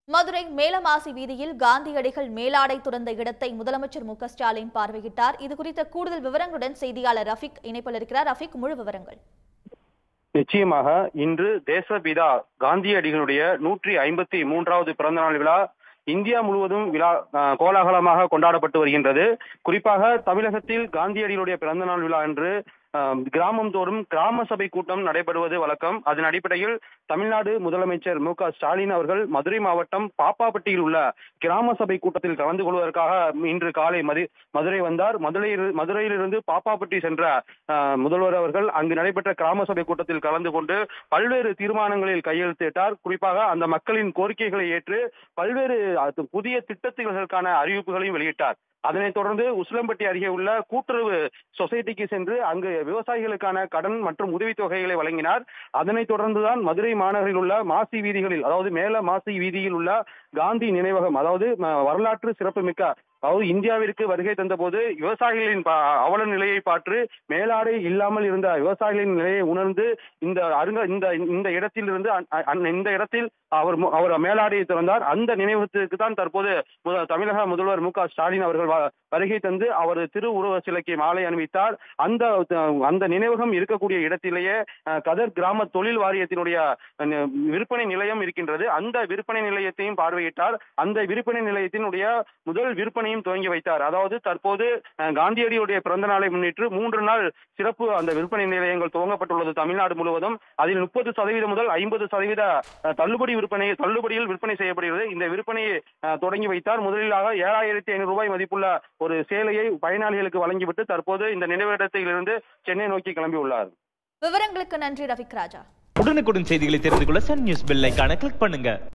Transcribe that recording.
மதுரை மேலமாசி வீதியில் காந்தியடிகள் மேலாடை துறந்த இடத்தை முதலமைச்சர் மு க ஸ்டாலின் பார்வையிட்டார் இது குறித்த கூடுதல் விவரங்களுடன் செய்தியாளர் ரஃபிக் இணைப்பில் இருக்கிறார் ரஃபிக் முழு விவரங்கள் நிச்சயமாக இன்று தேசபிதா காந்தியடிகளுடைய நூற்றி ஐம்பத்தி மூன்றாவது பிறந்தநாள் விழா இந்தியா முழுவதும் விழா அஹ், கோலாகலமாக கொண்டாடப்பட்டு வருகின்றது குறிப்பாக தமிழகத்தில் காந்தியடிகளுடைய பிறந்தநாள் விழா அன்று அஹ், கிராமம் தோறும் கிராம சபை கூட்டம் நடைபெறுவது வழக்கம் அதன் அடிப்படையில் தமிழ்நாடு முதலமைச்சர் மு க ஸ்டாலின் அவர்கள் மதுரை மாவட்டம் பாப்பாப்பட்டியில் உள்ள கிராம சபை கூட்டத்தில் கலந்து கொள்வதற்காக இன்று காலை மது மதுரை வந்தார் மதுரையில் மதுரையிலிருந்து பாப்பாப்பட்டி சென்ற அஹ், முதல்வர் அவர்கள் அங்கு நடைபெற்ற கிராம சபை கூட்டத்தில் கலந்து கொண்டு பல்வேறு தீர்மானங்களில் கையெழுத்திட்டார் குறிப்பாக அந்த மக்களின் கோரிக்கைகளை ஏற்று பல்வேறு அது புதிய திட்டத்திற்கான அறிவிப்புகளையும் வெளியிட்டார் அதனைத் தொடர்ந்து உசிலம்பட்டி அருகே உள்ள கூட்டுறவு சொசைட்டிக்கு சென்று அங்கு விவசாயிகளுக்கான கடன் மற்றும் உதவித்தொகைகளை வழங்கினார் அதனைத் தொடர்ந்துதான் மதுரை மாநகரில் உள்ள மாசி வீதிகளில் அதாவது மேல மாசி வீதியில் உள்ள காந்தி நினைவகம் அதாவது ம- வரலாற்று சிறப்புமிக்க அதாவது இந்தியாவிற்கு வருகை தந்தபோது விவசாயிகளின் ப- அவல நிலையை பார்த்து மேலாடை இல்லாமல் இருந்த விவசாயிகளின் நிலையை உணர்ந்து இந்த அருங்க இந்த இந்த இடத்திலிருந்து அ- அ- அ- இந்த இடத்தில் அவர் மு- அவர் மேலாடையை திறந்தார் அந்த நினைவகத்திற்கு தான் தற்போது முத- தமிழக முதல்வர் மு க ஸ்டாலின் அவர்கள் வ- வருகை தந்து அவர் திருவுருவ சிலைக்கு மாலை அணிவித்தார் அந்த அந்த நினைவகம் இருக்கக்கூடிய இடத்திலேயே அஹ், கதர் கிராம தொழில் வாரியத்தினுடைய அஹ், விற்பனை நிலையம் இருக்கின்றது அந்த விற்பனை நிலையத்தையும் பார்வையிட்டார் அந்த விற்பனை நிலையத்தினுடைய முதல் விற்பனையும் துவங்கி வைத்தார் அதாவது தற்போது அஹ், காந்தியடியுடைய பிறந்த நாளை முன்னிட்டு மூன்று நாள் சிறப்பு அந்த விற்பனை நிலையங்கள் துவங்கப்பட்டுள்ளது தமிழ்நாடு முழுவதும் அதில் முப்பது சதவீதம் முதல் ஐம்பது சதவீத அஹ், தள்ளுபடி விற்பனை தள்ளுபடியில் விற்பனை செய்யப்படுகிறது இந்த விற்பனையை அஹ், தொடங்கி வைத்தார் முதலிலாக ஏழாயிரத்தி ஐநூறு ரூபாய் மதிப்புள்ள ஒரு சேலையை பயனாளிகளுக்கு வழங்கிவிட்டு தற்போது இந்த நினைவிடத்திலிருந்து சென்னை நோக்கி கிளம்பியுள்ளார் விவரங்களுக்கு நன்றி ரஃபிக் ராஜா உடனுக்குடன் செய்திகளை தெரிந்து கொள்ள சன் நியூஸ் பெல் ஐகானை கிளிக் பண்ணுங்க